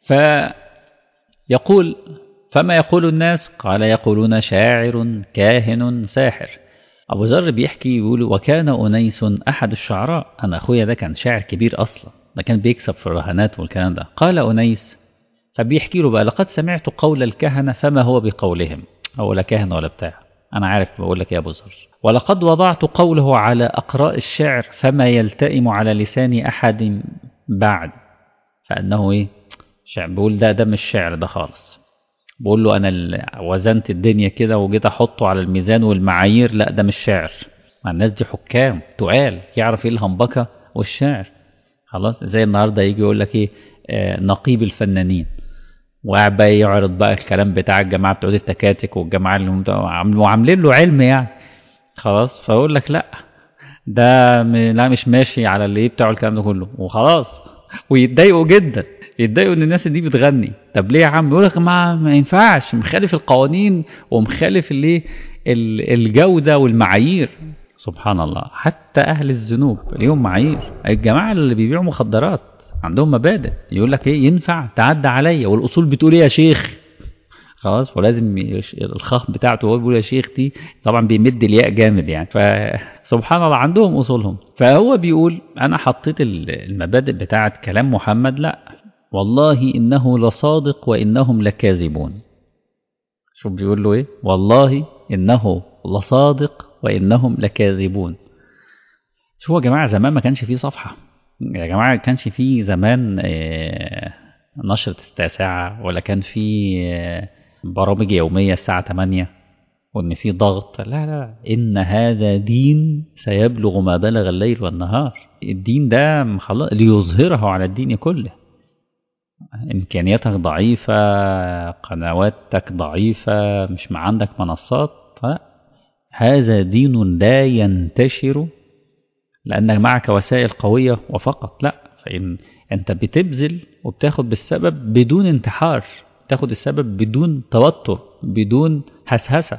فيقول فما يقول الناس قال يقولون شاعر كاهن ساحر أبو ذر بيحكي يقول وكان أنيس أحد الشعراء أنا أخويا ده كان شاعر كبير أصلا ده كان بيكسب في الرهانات والكلام ده قال أنيس فبيحكي له بقى لقد سمعت قول الكهنة فما هو بقولهم هو لا كاهن ولا بتاع أنا عارف بقول لك يا أبو ذر ولقد وضعت قوله على أقراء الشعر فما يلتئم على لسان أحد بعد فأنه إيه شعر بقول ده ده مش شعر ده خالص بقول له انا وزنت الدنيا كده وجيت احطه على الميزان والمعايير لا ده مش شعر مع الناس دي حكام تقال يعرف ايه الهمبكه والشعر خلاص زي النهارده يجي يقول لك ايه آه نقيب الفنانين وقاعد بقى يعرض بقى الكلام بتاع الجماعه بتوع التكاتك والجماعه اللي وعاملين له علم يعني خلاص فيقول لك لا ده لا مش ماشي على اللي بتاعه الكلام ده كله وخلاص ويتضايقوا جدا يتضايقوا ان الناس دي بتغني طب ليه يا عم يقول لك ما, ما ينفعش مخالف القوانين ومخالف الايه الجوده والمعايير سبحان الله حتى اهل الذنوب ليهم معايير الجماعه اللي بيبيعوا مخدرات عندهم مبادئ يقول لك ايه ينفع تعدى عليا والاصول بتقول ايه يا شيخ خلاص ولازم يش- الخاء بتاعته وهو بيقول يا شيخ دي طبعا بيمد الياء جامد يعني فسبحان الله عندهم اصولهم فهو بيقول انا حطيت ال- المبادئ بتاعه كلام محمد لا والله انه لصادق وانهم لكاذبون شوف بيقول له ايه والله انه لصادق وانهم لكاذبون شوفوا يا جماعه زمان ما كانش فيه صفحه يا جماعه ما كانش فيه زمان آه، نشرة التاسعة ولا كان فيه آه، برامج يومية الساعة 8 وإن في ضغط لا لا إن هذا دين سيبلغ ما بلغ الليل والنهار الدين ده خلاص ليظهره على الدين كله إمكانياتك ضعيفة قنواتك ضعيفة مش ما عندك منصات لا هذا دين لا ينتشر لأنك معك وسائل قوية وفقط لا فإن أنت بتبذل وبتاخد بالسبب بدون انتحار تاخد السبب بدون توتر بدون هسهسة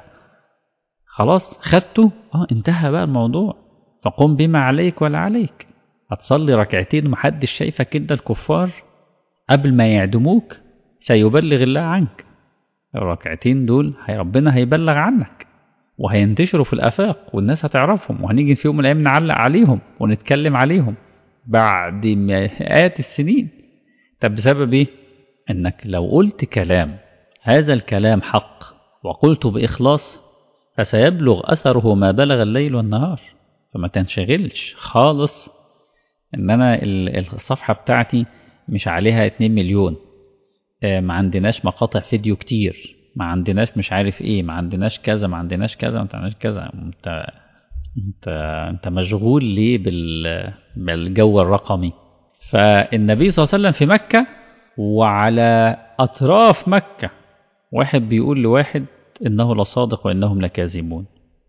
خلاص خدته اه انتهى بقى الموضوع فقم بما عليك ولا عليك هتصلي ركعتين ومحدش شايفك انت الكفار قبل ما يعدموك سيبلغ الله عنك الركعتين دول هي ربنا هيبلغ عنك وهينتشروا في الآفاق والناس هتعرفهم وهنيجي في يوم من الأيام نعلق عليهم ونتكلم عليهم بعد مئات السنين طب بسبب إيه؟ إنك لو قلت كلام هذا الكلام حق وقلته بإخلاص فسيبلغ أثره ما بلغ الليل والنهار فما تنشغلش خالص إن أنا ال- الصفحة بتاعتي مش عليها 2 مليون آه، ما عندناش مقاطع فيديو كتير ما عندناش مش عارف ايه ما عندناش كذا ما عندناش كذا ما عندناش كذا انت انت انت مشغول ليه بال بالجو الرقمي فالنبي صلى الله عليه وسلم في مكة وعلى أطراف مكة واحد بيقول لواحد إنه لصادق وإنهم لكاذبون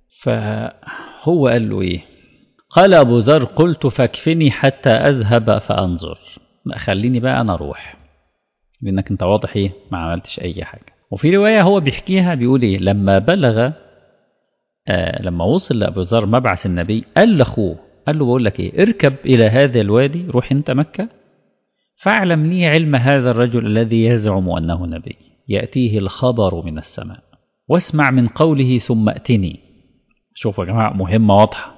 فهو قال له إيه قال أبو ذر قلت فاكفني حتى أذهب فأنظر لا خليني بقى أنا أروح لأنك أنت واضح إيه ما عملتش أي حاجة وفي رواية هو بيحكيها بيقول إيه لما بلغ آه لما وصل لأبو ذر مبعث النبي قال لأخوه قال له بقول لك إيه اركب إلى هذا الوادي روح أنت مكة فاعلم لي علم هذا الرجل الذي يزعم أنه نبي يأتيه الخبر من السماء واسمع من قوله ثم ائتني شوفوا يا جماعة مهمة واضحة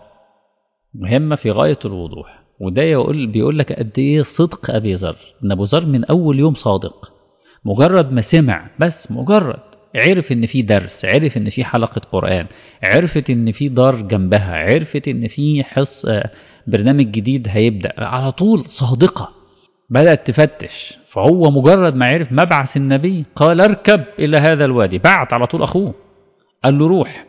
مهمة في غاية الوضوح وده يقول بيقول لك قد ايه صدق ابي ذر ان ابو ذر من اول يوم صادق مجرد ما سمع بس مجرد عرف ان في درس عرف ان في حلقة قرآن عرفت ان في دار جنبها عرفت ان في حص آه، برنامج جديد هيبدأ على طول صادقة بدأت تفتش فهو مجرد ما عرف مبعث النبي قال اركب إلى هذا الوادي بعت على طول أخوه قال له روح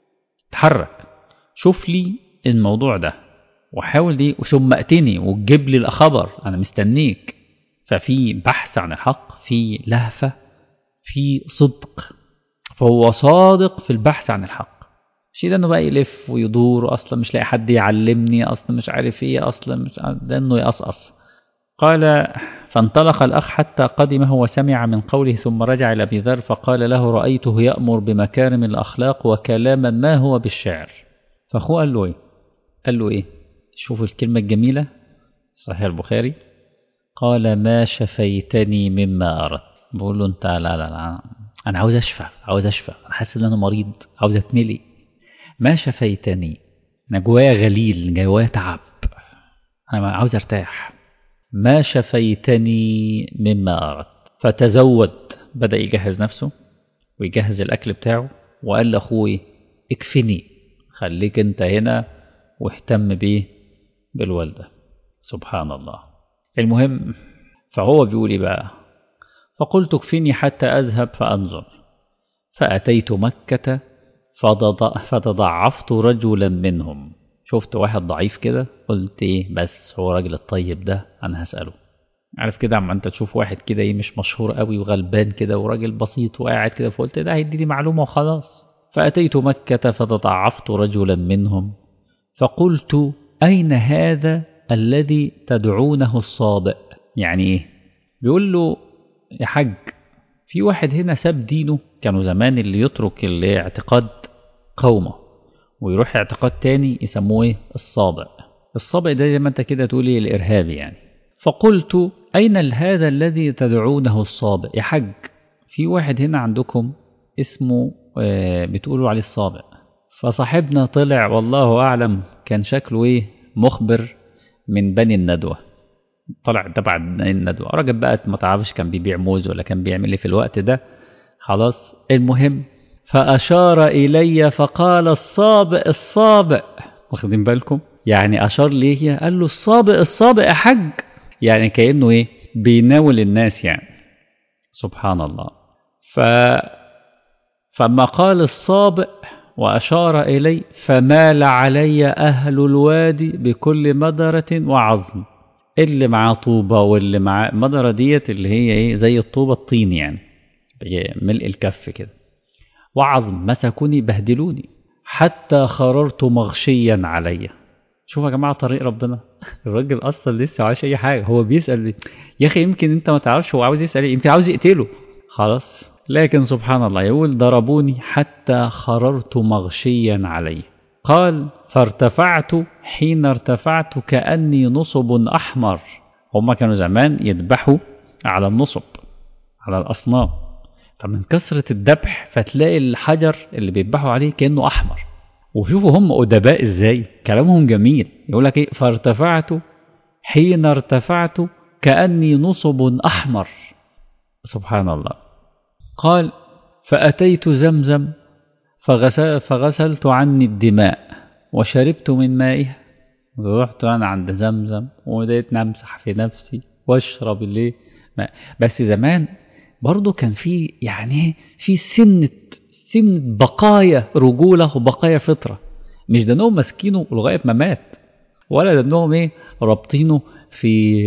اتحرك شوف لي الموضوع ده وحاول دي ثم ائتني وتجيب لي الخبر انا مستنيك ففي بحث عن الحق في لهفة في صدق فهو صادق في البحث عن الحق شيء ده انه بقى يلف ويدور اصلا مش لاقي حد يعلمني اصلا مش عارف ايه اصلا مش عارف ده انه يقصقص قال فانطلق الأخ حتى قدمه وسمع من قوله ثم رجع إلى أبي ذر فقال له رأيته يأمر بمكارم الأخلاق وكلاما ما هو بالشعر فأخوه قال له إيه قال له إيه شوف الكلمة الجميلة صحيح البخاري قال ما شفيتني مما أردت بقول له أنت لا لا لا أنا عاوز أشفى عاوز أشفى أنا حاسس إن أنا مريض عاوز أتملي ما شفيتني أنا جوايا غليل جوايا تعب أنا عاوز أرتاح ما شفيتني مما أردت فتزود بدأ يجهز نفسه ويجهز الأكل بتاعه وقال لأخوي اكفني خليك أنت هنا واهتم بيه بالوالدة سبحان الله المهم فهو بيقول إيه بقى فقلت اكفني حتى أذهب فأنظر فأتيت مكة فتض- فتضعفت رجلا منهم شفت واحد ضعيف كده قلت ايه بس هو الراجل الطيب ده انا هسأله عارف كده عم انت تشوف واحد كده ايه مش مشهور قوي وغلبان كده وراجل بسيط وقاعد كده فقلت ده هيديني معلومة وخلاص فأتيت مكة فتضعفت رجلا منهم فقلت أين هذا الذي تدعونه الصابئ يعني ايه بيقول له يا حج في واحد هنا ساب دينه كانوا زمان اللي يترك الاعتقاد قومه ويروح اعتقاد تاني يسموه ايه الصابئ الصابئ ده زي ما انت كده تقولي الارهابي يعني فقلت اين هذا الذي تدعونه الصابئ يا حج في واحد هنا عندكم اسمه بتقولوا عليه الصابع فصاحبنا طلع والله أعلم كان شكله إيه مخبر من بني الندوة طلع تبع بني الندوة راجل بقى ما تعرفش كان بيبيع موز ولا كان بيعمل ايه في الوقت ده خلاص المهم فأشار إلي فقال الصابئ الصابئ واخدين بالكم يعني أشار لي قال له الصابئ الصابئ يا حج يعني كأنه إيه بيناول الناس يعني سبحان الله ف فما قال الصابئ وأشار إلي فمال علي أهل الوادي بكل مدرة وعظم اللي معاه طوبة واللي معاه مدرة ديت اللي هي إيه زي الطوبة الطين يعني ملء الكف كده وعظم مسكوني بهدلوني حتى خررت مغشيا علي شوفوا يا جماعة طريق ربنا الراجل أصلا لسه عايش أي حاجة هو بيسأل يا أخي يمكن أنت ما تعرفش هو عاوز يسأل إيه يمكن عاوز يقتله خلاص لكن سبحان الله يقول ضربوني حتى خررت مغشيا عليه قال فارتفعت حين ارتفعت كأني نصب أحمر هما كانوا زمان يذبحوا على النصب على الأصنام فمن كثرة الذبح فتلاقي الحجر اللي بيذبحوا عليه كأنه أحمر وشوفوا هم أدباء إزاي كلامهم جميل يقول لك إيه فارتفعت حين ارتفعت كأني نصب أحمر سبحان الله قال فأتيت زمزم فغسل فغسلت عني الدماء وشربت من مائها رحت أنا عند زمزم وبدأت نمسح في نفسي واشرب اللي ماء بس زمان برضه كان في يعني في سنة سنة بقايا رجولة وبقايا فطرة مش ده انهم ماسكينه لغاية ما مات ولا ده انهم ايه رابطينه في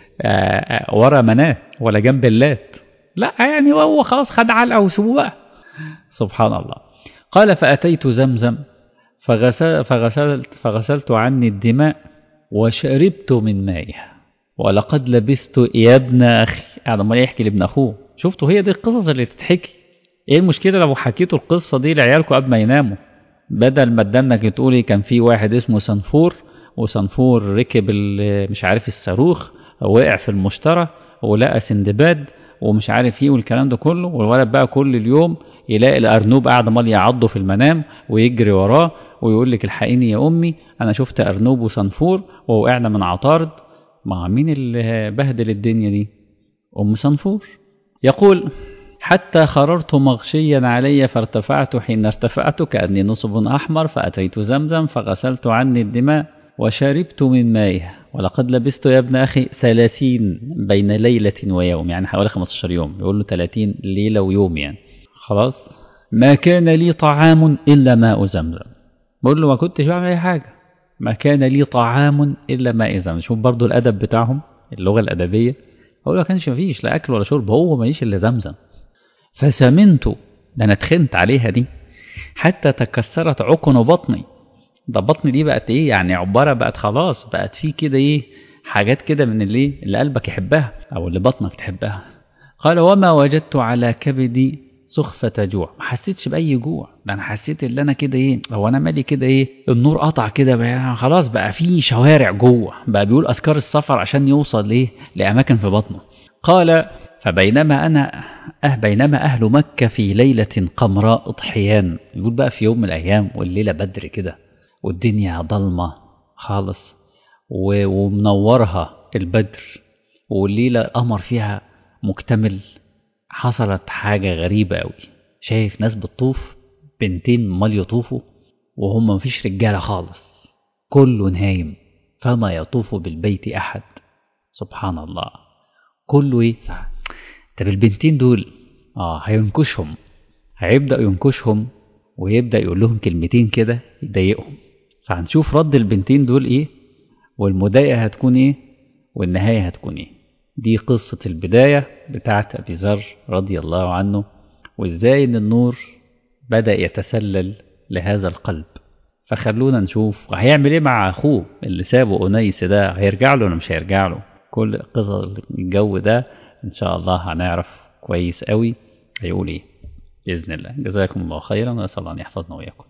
ورا مناه ولا جنب اللات لا يعني هو خلاص خد علقه وسيبوه بقى سبحان الله قال فأتيت زمزم فغسل فغسلت, فغسلت عني الدماء وشربت من مائها ولقد لبست يا ابن أخي يعني ما يحكي لابن أخوه شفتوا هي دي القصص اللي تتحكي ايه المشكلة لو حكيتوا القصة دي لعيالكم قبل ما يناموا بدل ما تدنك تقولي كان في واحد اسمه صنفور وصنفور ركب مش عارف الصاروخ وقع في المشترى ولقى سندباد ومش عارف ايه والكلام ده كله والولد بقى كل اليوم يلاقي الارنوب قاعد امال يعضه في المنام ويجري وراه ويقول لك الحقيني يا امي انا شفت ارنوب وصنفور ووقعنا من عطارد مع مين اللي بهدل الدنيا دي ام صنفور يقول حتى خررت مغشيا علي فارتفعت حين ارتفعت كأني نصب أحمر فأتيت زمزم فغسلت عني الدماء وشربت من مائها ولقد لبست يا ابن أخي ثلاثين بين ليلة ويوم يعني حوالي 15 يوم يقول له 30 ليلة ويوم يعني خلاص ما كان لي طعام إلا ماء زمزم بقول له ما كنتش بعمل أي حاجة ما كان لي طعام إلا ماء زمزم شوف برضو الأدب بتاعهم اللغة الأدبية هو ما كانش مفيش لا أكل ولا شرب هو ماليش إلا زمزم فسمنت ده أنا اتخنت عليها دي حتى تكسرت عقن بطني ده بطني دي بقت ايه يعني عبارة بقت خلاص بقت فيه كده ايه حاجات كده من اللي اللي قلبك يحبها او اللي بطنك تحبها قال وما وجدت على كبدي سخفة جوع ما حسيتش بأي جوع ده أنا حسيت اللي أنا كده إيه هو أنا مالي كده إيه النور قطع كده بقى خلاص بقى في شوارع جوه بقى بيقول أذكار السفر عشان يوصل لإيه لأماكن في بطنه قال فبينما أنا أه بينما أهل مكة في ليلة قمراء اضحيان يقول بقى في يوم من الأيام والليلة بدر كده والدنيا ضلمة خالص ومنورها البدر والليلة القمر فيها مكتمل حصلت حاجة غريبة أوي شايف ناس بتطوف بنتين مال يطوفوا وهم مفيش رجالة خالص كله نايم فما يطوف بالبيت أحد سبحان الله كله ايه طب البنتين دول اه هينكشهم هيبدأ ينكشهم ويبدأ يقول لهم كلمتين كده يضايقهم فهنشوف رد البنتين دول ايه والمضايقة هتكون ايه والنهاية هتكون ايه دي قصة البداية بتاعت أبي ذر رضي الله عنه وإزاي إن النور بدأ يتسلل لهذا القلب فخلونا نشوف وهيعمل إيه مع أخوه اللي سابه أنيس ده هيرجع له ولا مش هيرجع له كل قصص الجو ده إن شاء الله هنعرف كويس قوي هيقول إيه بإذن الله جزاكم الله خيرا وأسأل الله أن يحفظنا وإياكم